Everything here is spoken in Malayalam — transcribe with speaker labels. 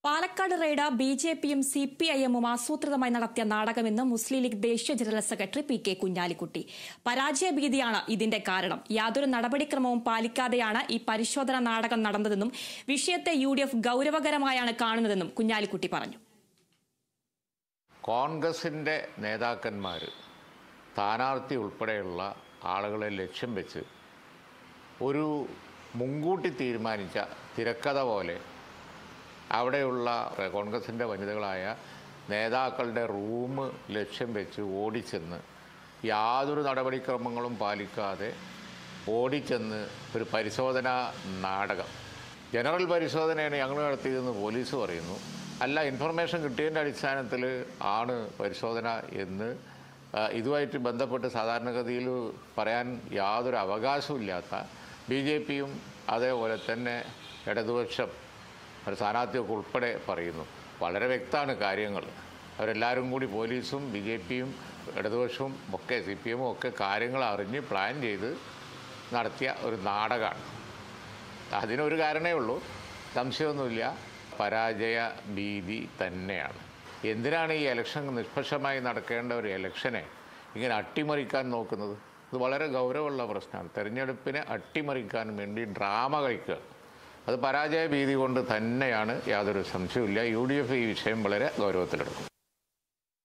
Speaker 1: പാലക്കാട് റെയ്ഡ് ബി ജെ പിയും സി പി ഐ എമ്മും ആസൂത്രിതമായി നടത്തിയ നാടകമെന്ന് മുസ്ലിം ലീഗ് ദേശീയ general secretary P K Kunhalikutty പരാജയഭീതിയാണ് ഇതിന്റെ കാരണം യാതൊരു നടപടിക്രമവും പാലിക്കാതെയാണ് ഈ പരിശോധന നാടകം നടന്നതെന്നും വിഷയത്തെ യു ഡി എഫ് ഗൌരവകരമായാണ് കാണുന്നതെന്നും കുഞ്ഞാലിക്കുട്ടി പറഞ്ഞു
Speaker 2: കോൺഗ്രസിൻ്റെ നേതാക്കന്മാർ സ്ഥാനാർത്ഥി ഉൾപ്പെടെയുള്ള ആളുകളെ ലക്ഷ്യം വെച്ച് ഒരു മുൻകൂട്ടി തീരുമാനിച്ച തിരക്കഥ പോലെ അവിടെയുള്ള കോൺഗ്രസിൻ്റെ വനിതകളായ നേതാക്കളുടെ റൂം ലക്ഷ്യം വെച്ച് ഓടിച്ചെന്ന് യാതൊരു നടപടിക്രമങ്ങളും പാലിക്കാതെ ഓടിച്ചെന്ന് ഒരു പരിശോധനാ നാടകം ജനറൽ പരിശോധനയാണ് ഞങ്ങൾ നടത്തിയതെന്ന് പോലീസ് പറയുന്നു അല്ല ഇൻഫർമേഷൻ കിട്ടിയതിൻ്റെ അടിസ്ഥാനത്തിൽ ആണ് പരിശോധന എന്ന് ആ, ഇതുമായിട്ട് ബന്ധപ്പെട്ട് സാധാരണഗതിയിൽ പറയാൻ യാതൊരു അവകാശവും ഇല്ലാത്ത ബി ജെ പിയും അതേപോലെ തന്നെ ഇടതുപക്ഷം ഒരു സ്ഥാനാർത്ഥിയൊക്കെ ഉൾപ്പെടെ പറയുന്നു വളരെ വ്യക്തമാണ് കാര്യങ്ങൾ അവരെല്ലാവരും കൂടി പോലീസും ബി ജെ പിയും ഇടതുപക്ഷവും ഒക്കെ സി പി എമ്മും ഒക്കെ കാര്യങ്ങൾ അറിഞ്ഞ് പ്ലാൻ ചെയ്ത് നടത്തിയ ഒരു നാടകമാണ് അതിനൊരു കാരണമേ ഉള്ളൂ സംശയമൊന്നുമില്ല പരാജയ ഭീതി തന്നെയാണ് എന്തിനാണ് ഈ ഇലക്ഷൻ നിഷ്പക്ഷമായി നടക്കേണ്ട ഒരു ഇലക്ഷനെ ഇങ്ങനെ അട്ടിമറിക്കാൻ നോക്കുന്നത് ഇത് വളരെ ഗൗരവമുള്ള പ്രശ്നമാണ് തെരഞ്ഞെടുപ്പിനെ അട്ടിമറിക്കാൻ വേണ്ടി ഡ്രാമ കളിക്കുക അത് പരാജയ ഭീതി കൊണ്ട് തന്നെയാണ് യാതൊരു സംശയവുമില്ല യു ഡി എഫ് ഈ വിഷയം വളരെ ഗൗരവത്തിലെടുക്കും